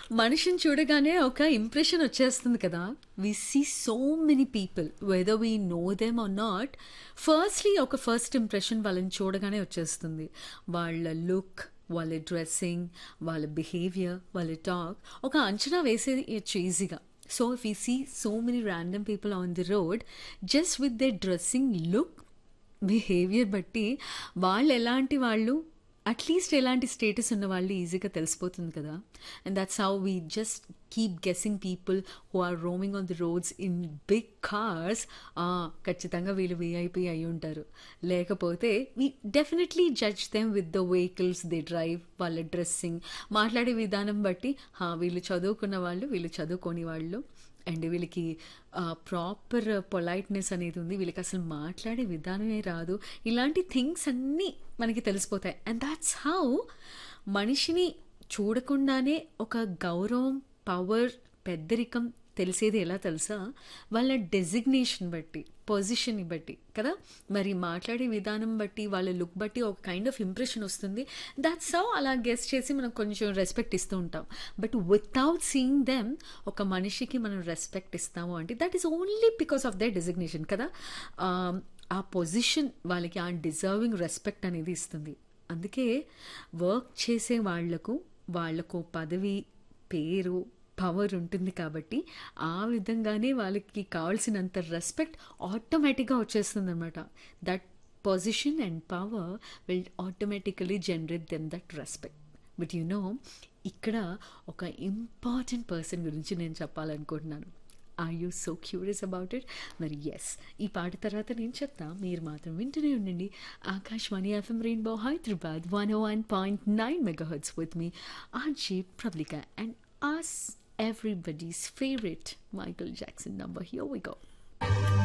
మనిషిని చూడగానే ఒక ఇంప్రెషన్ వచ్చేస్తుంది కదా we see so many people whether we know them or not firstly ఒక ఫస్ట్ ఇంప్రెషన్ వాళ్ళని చూడగానే వచ్చేస్తుంది వాళ్ళ లుక్ వాళ్ళ డ్రెస్సింగ్ వాళ్ళ బిహేవియర్ వాళ్ళ టాక్ ఒక అంచనా వేసేయచ్చు ఈజీగా so if you see so many random people on the road just with the dressing look behaviour బట్టి వాళ్ళు ఎలాంటి వాళ్ళు అట్లీస్ట్ ఎలాంటి స్టేటస్ ఉన్న వాళ్ళు ఈజీగా తెలిసిపోతుంది కదా and that's how we just keep guessing people who are roaming on the roads in big cars ఖచ్చితంగా వీళ్ళు వీఐపీ అయి ఉంటారు లేకపోతే we definitely judge them with the vehicles they drive వాళ్ళ డ్రెస్సింగ్ మాట్లాడే విధానం బట్టి "హా, వీళ్ళు చదువుకున్న వాళ్ళు వీళ్ళు చదువుకోని వాళ్ళు అండ్ వీళ్ళకి ప్రాపర్ పొలైట్నెస్ అనేది ఉంది వీళ్ళకి అసలు మాట్లాడే విధానమే రాదు ఇలాంటి థింగ్స్ అన్నీ మనకి తెలిసిపోతాయి అండ్ దాట్స్ హౌ మనిషిని చూడకుండానే ఒక గౌరవం పవర్ పెద్దరికం తెలిసేది ఎలా తెలుసా వాళ్ళ డెసిగ్నేషన్ బట్టి పొజిషన్ని బట్టి కదా మరి మాట్లాడే విధానం బట్టి వాళ్ళ లుక్ బట్టి ఒక కైండ్ ఆఫ్ ఇంప్రెషన్ వస్తుంది దాట్స్ హౌ అలా గెస్ట్ చేసి మనం కొంచెం రెస్పెక్ట్ ఇస్తూ ఉంటాం బట్ వితౌట్ సీయింగ్ దెమ్ ఒక మనిషికి మనం రెస్పెక్ట్ ఇస్తాము అంటే that is only because of that designation కదా ఆ, ఆ పొజిషన్ వాళ్ళకి ఆ డిజర్వింగ్ రెస్పెక్ట్ అనేది ఇస్తుంది అందుకే వర్క్ చేసే వాళ్లకు వాళ్లకు పదవి పేరు పవర్ ఉంటుంది కాబట్టి ఆ విధంగానే వాళ్ళకి కావాల్సినంత రెస్పెక్ట్ ఆటోమేటిక్గా వచ్చేస్తుంది అనమాట that position and power will automatically generate them that respect but you know ఇక్కడ ఒక ఇంపార్టెంట్ పర్సన్ గురించి నేను చెప్పాలనుకుంటున్నాను are you so curious about it మరి ఎస్ ఈ పాట తర్వాత నేను చెప్తా మీరు మాత్రం వింటూనే ఉండండి Akashvani FM rainbow Hyderabad one one point nine megahertz with me RJ Prablika and us everybody's favorite Michael Jackson number. Here we go.